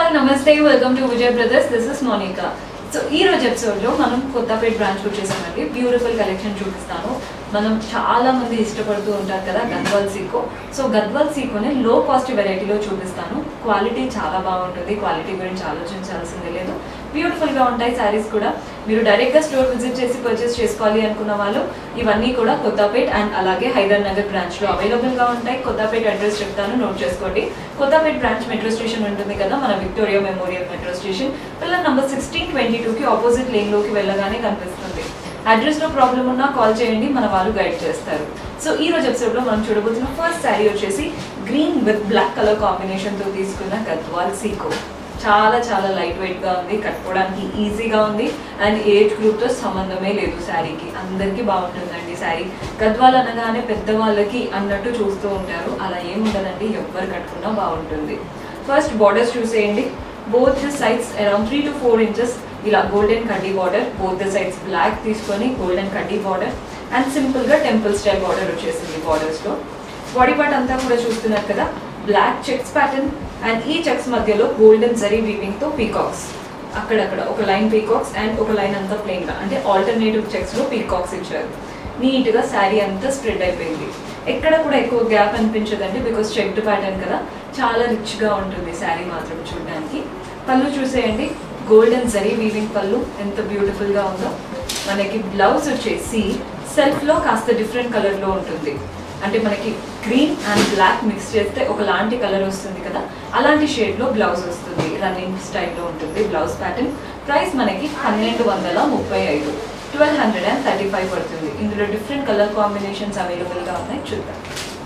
hi నమస్తే welcome to Vijay brothers this is Monika so ఈ రోజు ఎపిసోడ్ లో మనం కొత్తపేట బ్రాంచ్ వచ్చేసామండి బ్యూటిఫుల్ కలెక్షన్ చూపిస్తాను మనం చాలా మంది ఇష్టపడుతూ ఉంటారు కదా గద్వాల్ సీకో సో గద్వాల్ సీకోని లో కాస్ట్ వెరైటీలో చూపిస్తాను క్వాలిటీ చాలా బాగుంటుంది క్వాలిటీ గురించి ఆలోచించాల్సిందే లేదు బ్యూటిఫుల్ గా ఉంటాయి శారీస్ కూడా మీరు డైరెక్ట్ గా స్టోర్ విజిట్ చేసి పర్చేస్ చేసుకోవాలి అనుకున్న వాళ్ళు ఇవన్నీ కూడా కొత్తపేట్ అండ్ అలాగే హైదర్ నగర్ బ్రాంచ్ లో అవైలబుల్ గా ఉంటాయి కొత్తపేట్ అడ్రస్ చెప్తాను నోట్ చేసుకోండి కొత్తపేట్ బ్రాంచ్ మెట్రో స్టేషన్ ఉంటుంది కదా మన Victoria Memorial metro station pillar number sixteen twenty two కి ఆపోజిట్ లేన్ లోకి వెళ్ళగానే కనిపిస్తుంది అడ్రస్ లో ప్రాబ్లం ఉన్నా కాల్ చేయండి మన వాళ్ళు గైడ్ చేస్తారు సో ఈ రోజు ఎపిసోడ్ లో మనం చూడబోతున్న ఫస్ట్ శారీ వచ్చేసి green with black colour combination తో తీసుకున్న గద్వాల్ సీకో చాలా చాలా లైట్ వెయిట్ గా ఉంది కట్టుకోవడానికి ఈజీగా ఉంది అండ్ ఏజ్ గ్రూప్ తో సంబంధమే లేదు శారీకి అందరికీ బాగుంటుందండి శారీ గద్వాల్ అనగానే పెద్దవాళ్ళకి అన్నట్టు చూస్తూ ఉంటారు అలా ఏం ఉండదండి ఎవ్వరు కట్టుకున్నా బాగుంటుంది ఫస్ట్ బార్డర్స్ చూసేయండి both the sides around three to four inches ఇలా గోల్డెన్ కడ్డీ border both the sides black తీసుకొని గోల్డెన్ కడ్డీ బార్డర్ అండ్ సింపుల్ గా టెంపుల్ స్టైల్ బార్డర్ వచ్చేసింది బార్డర్స్ లో బాడీ పార్ట్ అంతా కూడా చూస్తున్నారు కదా బ్లాక్ చెక్స్ ప్యాటర్న్ అండ్ ఈ చెక్స్ మధ్యలో గోల్డెన్ జరీ వీవింగ్ తో పీకాక్స్ అక్కడక్కడ ఒక లైన్ పీకాక్స్ అండ్ ఒక లైన్ అంతా ప్లెయిన్ గా అంటే ఆల్టర్నేటివ్ చెక్స్ లో పీకాక్స్ ఇచ్చారు నీట్ గా శారీ అంతా స్ప్రెడ్ అయిపోయింది ఎక్కడ కూడా ఎక్కువ గ్యాప్ అనిపించదండి బికాస్ చెక్డ్ ప్యాటర్న్ కదా చాలా రిచ్ గా ఉంటుంది శారీ మాత్రం చూడడానికి పళ్ళు చూసేయండి గోల్డెన్ జరీ వీవింగ్ పళ్ళు ఎంత బ్యూటిఫుల్ గా ఉందో మనకి బ్లౌజ్ వచ్చేసి సెల్ఫ్ లో కాస్త డిఫరెంట్ కలర్ లో ఉంటుంది అంటే మనకి గ్రీన్ అండ్ బ్లాక్ మిక్స్ చేస్తే ఒకలాంటి కలర్ వస్తుంది కదా అలాంటి షేడ్ లో బ్లౌజ్ వస్తుంది రన్నింగ్ స్టైల్లో ఉంటుంది బ్లౌజ్ ప్యాటర్న్ ప్రైస్ మనకి పన్నెండు వందల ముప్పై ఐదు twelve hundred and thirty five పడుతుంది ఇందులో డిఫరెంట్ కలర్ కాంబినేషన్స్ అవైలబుల్ గా ఉన్నాయి చూద్దాం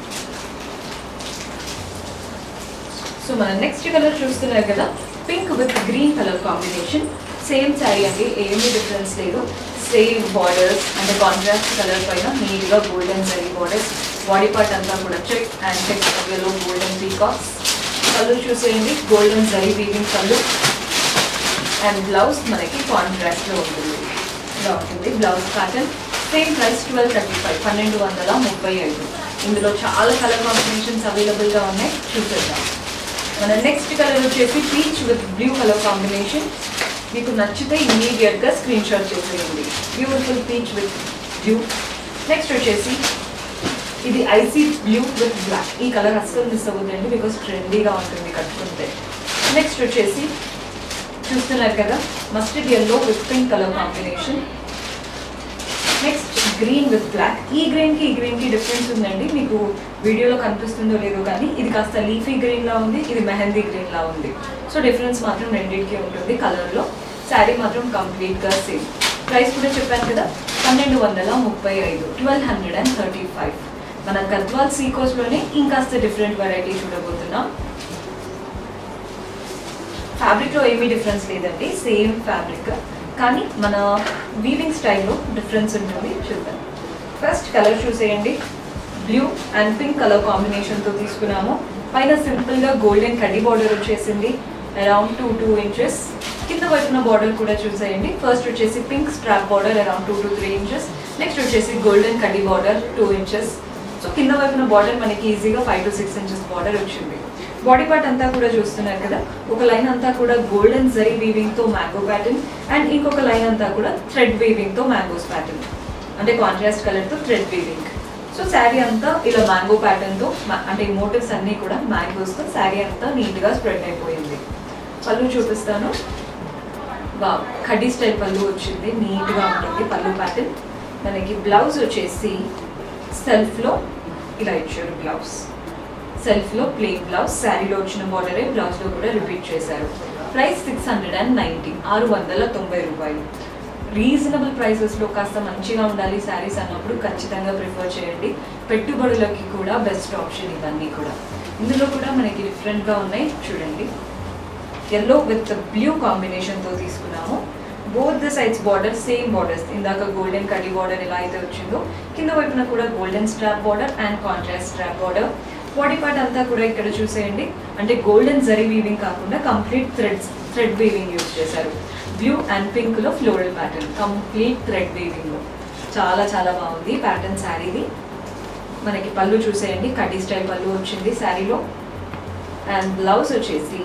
సో మన నెక్స్ట్ కలర్ చూస్తున్నారు కదా pink with green colour combination same sari అండి ఏమీ డిఫరెన్స్ లేదు సేమ్ బార్డర్స్ అంటే కాంట్రాస్ట్ కలర్ పైన నీట్గా golden zari borders body part అంతా కూడా చెక్ అండ్ చెక్ మధ్యలో గోల్డెన్ పీకాక్స్ కలర్ చూసేయండి golden zari weaving colour and blouse మనకి కాంట్రాస్ట్లో ఉంటుంది ఇలా ఉంటుంది blouse pattern same price twelve thirty five పన్నెండు వందల ముప్పై ఐదు ఇందులో చాలా కలర్ కాంబినేషన్స్ అవైలబుల్గా ఉన్నాయి చూసేద్దాం మన నెక్స్ట్ కలర్ వచ్చేసి peach with blue colour combination మీకు నచ్చితే ఇమీడియట్గా స్క్రీన్ షాట్ చేసేయండి beautiful peach with blue next వచ్చేసి ఇది ఐసీ బ్లూ విత్ బ్లాక్ ఈ కలర్ అస్సలు మిస్ అవ్వదండి బికాస్ ట్రెండీగా ఉంటుంది కట్టుకుంటే నెక్స్ట్ వచ్చేసి చూస్తున్నారు కదా mustard yellow with pink colour combination next green with black ఈ గ్రీన్కి ఈ గ్రీన్కి డిఫరెన్స్ ఉందండి మీకు వీడియోలో కనిపిస్తుందో లేదో కానీ ఇది కాస్త లీఫీ గ్రీన్ లా ఉంది ఇది మెహందీ గ్రీన్ లా ఉంది సో డిఫరెన్స్ మాత్రం రెండింటికి ఉంటుంది కలర్లో శారీ మాత్రం కంప్లీట్గా సేమ్ ప్రైస్ కూడా చెప్పాను కదా పన్నెండు వందల ముప్పై ఐదు twelve hundred and thirty five మన గద్వాల్ సీకోస్లోనే ఇంకాస్త డిఫరెంట్ వెరైటీ చూడబోతున్నాం ఫ్యాబ్రిక్లో ఏమీ డిఫరెన్స్ లేదండి సేమ్ ఫ్యాబ్రిక్ కానీ మన వీవింగ్ స్టైల్లో డిఫరెన్స్ ఉంటుంది చూద్దాం ఫస్ట్ కలర్ చూసేయండి బ్లూ అండ్ పింక్ కలర్ కాంబినేషన్తో తీసుకున్నాము పైన సింపుల్గా గోల్డెన్ కడ్డీ బార్డర్ వచ్చేసింది అరౌండ్ టూ టూ ఇంచెస్ కింద వైపున బార్డర్ కూడా చూసేయండి ఫస్ట్ వచ్చేసి pink strap border around two to three inches next వచ్చేసి గోల్డెన్ కడ్డీ బార్డర్ టూ ఇంచెస్ సో కింద వైపున బార్డర్ మనకి ఈజీగా five to six inches border వచ్చింది బాడీ పార్ట్ అంతా కూడా చూస్తున్నారు కదా ఒక లైన్ అంతా కూడా గోల్డెన్ జరీ వీవింగ్ తో మ్యాంగో ప్యాటర్న్ అండ్ ఇంకొక లైన్ అంతా కూడా థ్రెడ్ వీవింగ్ తో మ్యాంగోస్ ప్యాటర్న్ అంటే కాంట్రాస్ట్ కలర్ తో థ్రెడ్ వీవింగ్ సో శారీ అంతా ఇలా మ్యాంగో ప్యాటర్న్ తో మా- అంటే ఈ మోటివ్స్ అన్ని కూడా మ్యాంగోస్ తో శారీ అంతా నీట్ గా స్ప్రెడ్ అయిపోయింది పళ్ళు చూపిస్తాను వా కడ్డీ స్టైల్ పళ్ళు వచ్చింది నీట్ గా ఉంటుంది పళ్ళు ప్యాటర్న్ మనకి బ్లౌజ్ వచ్చేసి సెల్ఫ్ లో ఇలా ఇచ్చారు బ్లౌజ్ సెల్ఫ్లో ప్లెయిన్ బ్లౌజ్ శారీలో వచ్చిన బార్డరే బ్లౌజ్లో కూడా రిపీట్ చేశారు price six hundred and ninety ఆరు వందల తొంభై రూపాయలు రీజనబుల్ ప్రైసెస్లో కాస్త మంచిగా ఉండాలి శారీస్ అన్నప్పుడు ఖచ్చితంగా ప్రిఫర్ చేయండి పెట్టుబడులకి కూడా బెస్ట్ ఆప్షన్ ఇవన్నీ కూడా ఇందులో కూడా మనకి డిఫరెంట్గా ఉన్నాయి చూడండి ఎల్లో విత్ బ్లూ కాంబినేషన్తో తీసుకున్నాము both the sides border same borders ఇందాక గోల్డెన్ కడ్డీ బార్డర్ ఎలా అయితే వచ్చిందో కింద వైపున కూడా golden strap border and contrast strap border body part అంతా కూడా ఇక్కడ చూసేయండి అంటే గోల్డెన్ జరీ వీవింగ్ కాకుండా complete threads thread weaving use చేశారు బ్లూ అండ్ పింక్ లో floral pattern complete thread weaving లో చాలా చాలా బాగుంది ప్యాటర్న్ శారీది మనకి పళ్ళు చూసేయండి కడ్డీ స్టైల్ పళ్ళు వచ్చింది శారీలో అండ్ బ్లౌజ్ వచ్చేసి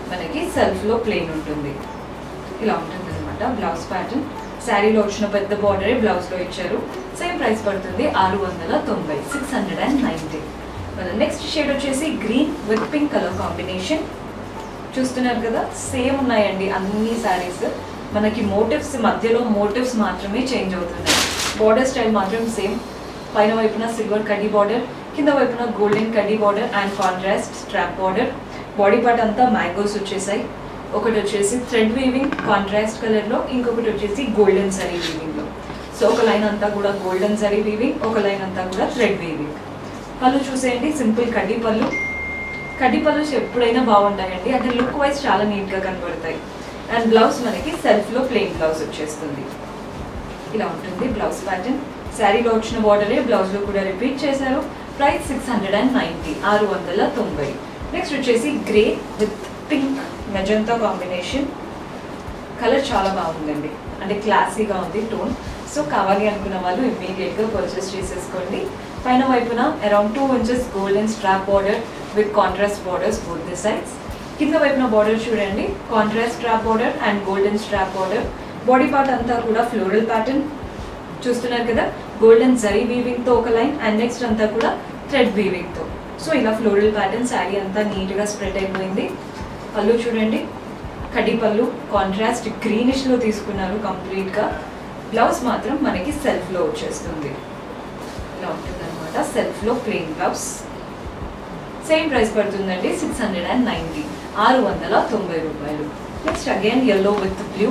మనకి సెల్ఫ్లో ప్లెయిన్ ఉంటుంది ఇలా ఉంటుంది అనమాట బ్లౌజ్ ప్యాటర్న్ శారీలో వచ్చిన పెద్ద బార్డరే బ్లౌజ్లో ఇచ్చారు సేమ్ ప్రైస్ పడుతుంది ఆరు వందల తొంభై సిక్స్ హండ్రెడ్ అండ్ నైంటీ మన నెక్స్ట్ షేడ్ వచ్చేసి green with pink colour combination చూస్తున్నారు కదా సేమ్ ఉన్నాయండి అన్ని శారీస్ మనకి మోటివ్స్ మధ్యలో మోటివ్స్ మాత్రమే చేంజ్ అవుతున్నాయి బార్డర్ స్టైల్ మాత్రం సేమ్ పైన వైపున సిల్వర్ కడ్డీ బార్డర్ కింద వైపున గోల్డెన్ కడ్డీ border and contrast strap border body part అంతా మ్యాంగోస్ వచ్చేసాయి ఒకటి వచ్చేసి థ్రెడ్ వీవింగ్ కాంట్రాస్ట్ కలర్లో ఇంకొకటి వచ్చేసి గోల్డెన్ సరీ వీవింగ్లో సో ఒక లైన్ అంతా కూడా గోల్డెన్ సరీ వీవింగ్ ఒక లైన్ అంతా కూడా థ్రెడ్ వీవింగ్ పళ్ళు చూసేయండి సింపుల్ కడ్డీ పళ్ళు కడ్డీ పళ్ళు ఎప్పుడైనా బాగుంటాయండి అంటే లుక్ వైజ్ చాలా నీట్గా కనబడతాయి అండ్ బ్లౌజ్ మనకి సెల్ఫ్లో ప్లెయిన్ బ్లౌజ్ వచ్చేస్తుంది ఇలా ఉంటుంది బ్లౌజ్ ప్యాటర్న్ శారీలో వచ్చిన బార్డరే బ్లౌజ్లో కూడా రిపీట్ చేశారు price six hundred and ninety ఆరు వందల తొంభై నెక్స్ట్ వచ్చేసి grey with pink magenta combination colour చాలా బాగుందండి అంటే క్లాసీగా ఉంది టోన్ సో కావాలి అనుకున్న వాళ్ళు ఇమ్మీడియట్గా పర్చేస్ చేసేసుకోండి పైన వైపున around two inches golden strap border with contrast borders both the sides కింద వైపున బార్డర్ చూడండి contrast strap border and golden strap border body part అంతా కూడా ఫ్లోరల్ ప్యాటర్న్ చూస్తున్నారు కదా గోల్డెన్ జరీ వీవింగ్తో ఒక లైన్ అండ్ నెక్స్ట్ అంతా కూడా థ్రెడ్ వీవింగ్తో సో ఇలా ఫ్లోరల్ ప్యాటర్న్ శారీ అంతా నీట్గా స్ప్రెడ్ అయిపోయింది పళ్ళు చూడండి కడ్డీ పళ్ళు కాంట్రాస్ట్ గ్రీనిష్లో తీసుకున్నారు కంప్లీట్గా బ్లౌజ్ మాత్రం మనకి సెల్ఫ్లో వచ్చేస్తుంది ఇలా ఉంటుంది అనమాట సెల్ఫ్లో ప్లెయిన్ బ్లౌజ్ సేమ్ ప్రైస్ పడుతుందండి సిక్స్ హండ్రెడ్ అండ్ నైంటీ ఆరు వందల తొంభై రూపాయలు next again yellow with blue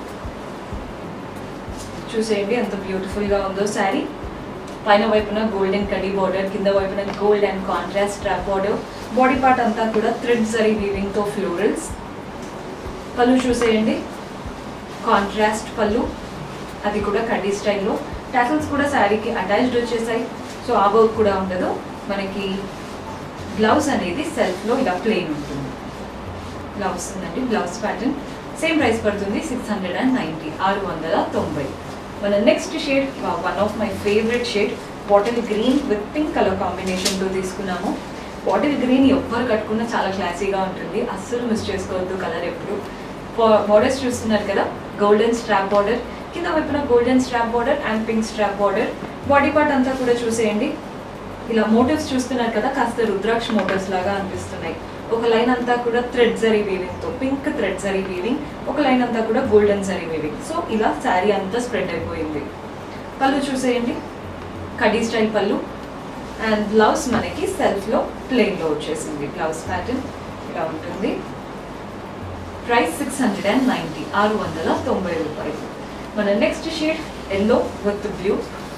చూసేయండి ఎంత బ్యూటిఫుల్గా ఉందో శారీ పైన వైపున గోల్డెన్ కడీ బార్డర్ కింద వైపున gold and contrast strap border body part అంతా కూడా థ్రెడ్ జరీ వీవింగ్తో ఫ్లోరల్స్ పళ్ళు చూసేయండి కాంట్రాస్ట్ పళ్ళు అది కూడా కడ్డీ స్టైల్లో టాసల్స్ కూడా శారీకి అటాచ్డ్ వచ్చేసాయి సో ఆ వర్క్ కూడా ఉండదు మనకి బ్లౌజ్ అనేది సెల్ఫ్లో ఇలా ప్లెయిన్ ఉంటుంది ఇలా వస్తుందండి బ్లౌజ్ ప్యాటర్న్ సేమ్ ప్రైస్ పడుతుంది సిక్స్ హండ్రెడ్ అండ్ నైంటీ ఆరు వందల తొంభై మన next shade one of my favourite shade bottle green with pink colour కాంబినేషన్తో తీసుకున్నాము బాటిల్ గ్రీన్ ఎవ్వరు కట్టుకున్నా చాలా క్లాసీగా ఉంటుంది అస్సలు మిస్ చేసుకోవద్దు కలర్ ఎప్పుడు బార్డర్స్ చూస్తున్నారు కదా గోల్డెన్ స్ట్రాప్ బార్డర్ కింద వైపున golden strap border and pink strap border body part అంతా కూడా చూసేయండి ఇలా మోటివ్స్ చూస్తున్నారు కదా కాస్త రుద్రాక్ష మోటివ్స్ లాగా అనిపిస్తున్నాయి ఒక లైన్ అంతా కూడా థ్రెడ్ జరీ వీవింగ్ తో పింక్ థ్రెడ్ జరీ వీవింగ్ ఒక లైన్ అంతా కూడా గోల్డెన్ జరీ వీవింగ్ సో ఇలా శారీ అంతా స్ప్రెడ్ అయిపోయింది పళ్ళు చూసేయండి కడీ స్టైల్ పళ్ళు అండ్ బ్లౌజ్ మనకి సెల్ఫ్లో ప్లెయిన్లో వచ్చేసింది బ్లౌజ్ ప్యాటర్న్ ఇలా ఉంటుంది price six hundred and ninety ఆరు వందల తొంభై రూపాయలు మన next shade yellow with blue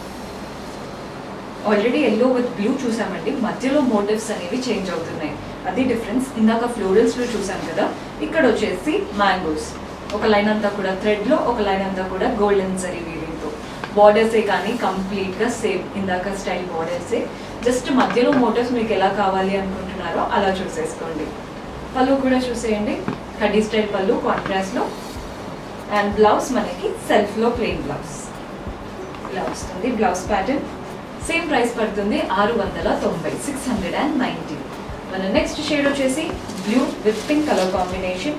already yellow with blue చూసామండి మధ్యలో మోటివ్స్ అనేవి చేంజ్ అవుతున్నాయి అది డిఫరెన్స్ ఇందాక ఫ్లోరల్స్లో చూసాం కదా ఇక్కడ వచ్చేసి మ్యాంగోస్ ఒక లైన్ అంతా కూడా థ్రెడ్లో ఒక లైన్ అంతా కూడా గోల్డెన్ జరీ వీవింగ్తో బార్డర్సే కానీ కంప్లీట్గా సేమ్ ఇందాక స్టైల్ బార్డర్సే జస్ట్ మధ్యలో మోటివ్స్ మీకు ఎలా కావాలి అనుకుంటున్నారో అలా చూసేసుకోండి పళ్ళు కూడా చూసేయండి కడ్డీ స్టైల్ పళ్ళు కాంట్రాస్ట్లో అండ్ బ్లౌజ్ మనకి సెల్ఫ్లో ప్లెయిన్ బ్లౌజ్ ఇలా వస్తుంది బ్లౌజ్ ప్యాటర్న్ సేమ్ ప్రైస్ పడుతుంది ఆరు వందల తొంభై సిక్స్ హండ్రెడ్ అండ్ నైంటీ మన నెక్స్ట్ షేడ్ వచ్చేసి blue with pink colour combination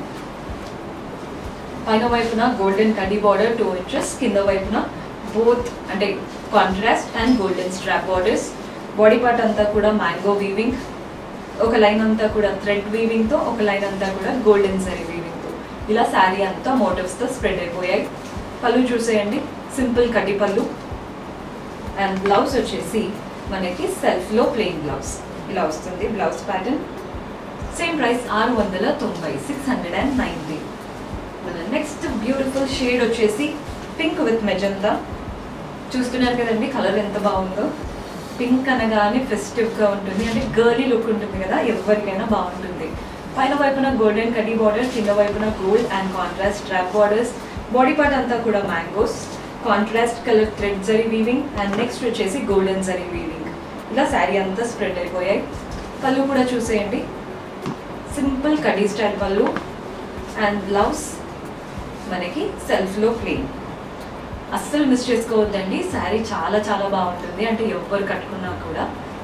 పైన వైపున గోల్డెన్ కడ్డీ బార్డర్ టూ ఇంచెస్ కింద వైపున బోత్ అంటే contrast and golden strap borders body part అంతా కూడా మ్యాంగో వీవింగ్ ఒక లైన్ అంతా కూడా థ్రెడ్ వీవింగ్తో ఒక లైన్ అంతా కూడా గోల్డెన్ జరీ వీవింగ్తో ఇలా శారీ అంతా మోటివ్స్తో స్ప్రెడ్ అయిపోయాయి పళ్ళు చూసేయండి సింపుల్ కడ్డీ పళ్ళు అండ్ బ్లౌజ్ వచ్చేసి మనకి సెల్ఫ్లో ప్లెయిన్ బ్లౌజ్ ఇలా వస్తుంది బ్లౌజ్ ప్యాటర్న్ సేమ్ ప్రైస్ ఆరు వందల తొంభై సిక్స్ హండ్రెడ్ అండ్ నైంటీ మన నెక్స్ట్ బ్యూటిఫుల్ షేడ్ వచ్చేసి పింక్ విత్ మెజంతా చూస్తున్నారు కదండి కలర్ ఎంత బాగుందో పింక్ అనగానే ఫెస్టివ్గా ఉంటుంది అంటే గర్లీ లుక్ ఉంటుంది కదా ఎవరికైనా బాగుంటుంది పైన వైపున గోల్డెన్ కడ్డీ బార్డర్ కింద వైపున gold and contrast strap borders body part అంతా కూడా mangoes contrast colour thread zari weaving and next వచ్చేసి గోల్డెన్ జరీ వీవింగ్ ఇలా శారీ అంతా స్ప్రెడ్ అయిపోయాయి పళ్ళు కూడా చూసేయండి సింపుల్ కడీ స్టైల్ పళ్ళు అండ్ బ్లౌజ్ మనకి సెల్ఫ్లో ప్లెయిన్ అస్సలు మిస్ చేసుకోవద్దండి శారీ చాలా చాలా బాగుంటుంది అంటే ఎవ్వరు కట్టుకున్నా కూడా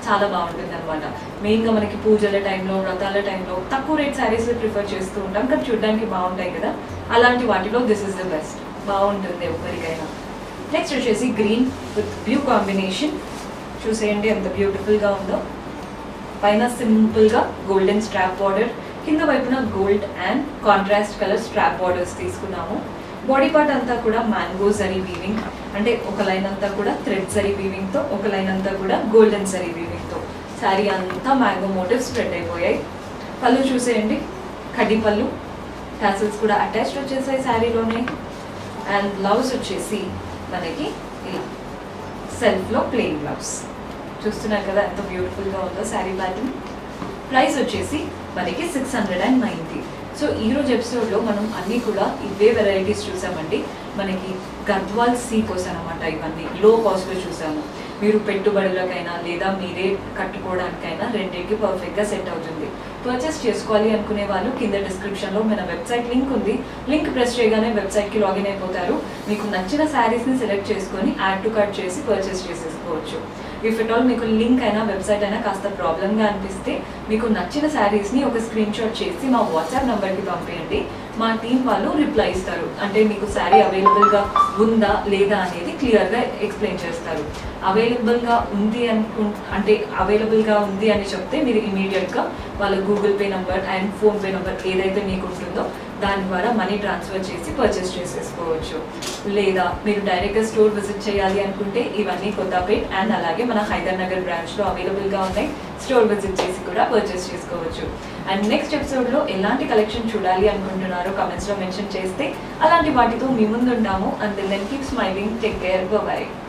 చాలా బాగుంటుంది అనమాట మెయిన్గా మనకి పూజల టైంలో వ్రతాల టైంలో తక్కువ రేట్ శారీస్ ప్రిఫర్ చేస్తూ ఉంటాం కానీ చూడడానికి బాగుంటాయి కదా అలాంటి వాటిలో దిస్ ఇస్ ద బెస్ట్ బాగుంటుంది ఎవరికైనా నెక్స్ట్ వచ్చేసి గ్రీన్ విత్ బ్లూ కాంబినేషన్ చూసేయండి ఎంత బ్యూటిఫుల్గా ఉందో పైన సింపుల్గా గోల్డెన్ స్ట్రాప్ బార్డర్ కింద వైపున gold and contrast colour strap borders తీసుకున్నాము బాడీ పార్ట్ అంతా కూడా మ్యాంగో జరీ వీవింగ్ అంటే ఒక లైన్ అంతా కూడా థ్రెడ్ జరీ వీవింగ్తో ఒక లైన్ అంతా కూడా గోల్డెన్ జరీ వీవింగ్తో శారీ అంతా మ్యాంగో మోటివ్ స్ప్రెడ్ అయిపోయాయి పళ్ళు చూసేయండి కడ్డీ పళ్ళు టాసిల్స్ కూడా అటాచ్డ్ వచ్చేసాయి శారీలోనే అండ్ బ్లౌజ్ వచ్చేసి మనకి ఇలా సెల్ఫ్లో ప్లెయిన్ బ్లౌజ్ చూస్తున్నారు కదా ఎంత బ్యూటిఫుల్గా ఉందో శారీ ప్యాటర్న్ ప్రైస్ వచ్చేసి మనకి six hundred and ninety so ఈ రోజు ఎపిసోడ్లో మనం అన్నీ కూడా ఇవే వెరైటీస్ చూసామండి మనకి గద్వాల్ సీ కోసం అనమాట ఇవన్నీ లో కాస్ట్లో చూసాము మీరు పెట్టుబడులకైనా లేదా మీరే కట్టుకోవడానికైనా రెండింటికి పర్ఫెక్ట్గా సెట్ అవుతుంది పర్చేస్ చేసుకోవాలి అనుకునే వాళ్ళు కింద డిస్క్రిప్షన్లో మన వెబ్సైట్ లింక్ ఉంది లింక్ ప్రెస్ చేయగానే వెబ్సైట్కి లాగిన్ అయిపోతారు మీకు నచ్చిన శారీస్ని సెలెక్ట్ చేసుకొని యాడ్ టు కార్ట్ చేసి పర్చేస్ చేసేసుకోవచ్చు ఇఫ్ ఇట్ ఆల్ మీకు లింక్ అయినా వెబ్సైట్ అయినా కాస్త ప్రాబ్లమ్గా అనిపిస్తే మీకు నచ్చిన శారీస్ని ఒక స్క్రీన్ షాట్ చేసి మా వాట్సాప్ నెంబర్కి పంపేయండి మా టీం వాళ్ళు రిప్లై ఇస్తారు అంటే మీకు శారీ అవైలబుల్గా ఉందా లేదా అనేది క్లియర్గా ఎక్స్ప్లెయిన్ చేస్తారు అవైలబుల్గా ఉంది అనుకు అంటే అవైలబుల్గా ఉంది అని చెప్తే మీరు ఇమీడియట్గా వాళ్ళ Google Pay number and PhonePe number ఏదైతే మీకు ఉంటుందో దాని ద్వారా మనీ ట్రాన్స్ఫర్ చేసి పర్చేస్ చేసేసుకోవచ్చు లేదా మీరు డైరెక్ట్గా స్టోర్ విజిట్ చేయాలి అనుకుంటే ఇవన్నీ కొత్తపేట్ అండ్ అలాగే మన హైదర్ నగర్ బ్రాంచ్లో అవైలబుల్గా ఉన్నాయి స్టోర్ విజిట్ చేసి కూడా పర్చేస్ చేసుకోవచ్చు అండ్ నెక్స్ట్ ఎపిసోడ్లో ఎలాంటి కలెక్షన్ చూడాలి అనుకుంటున్నారో కమెంట్స్లో మెన్షన్ చేస్తే అలాంటి వాటితో మీ ముందు ఉంటాము and then keep smiling take care bye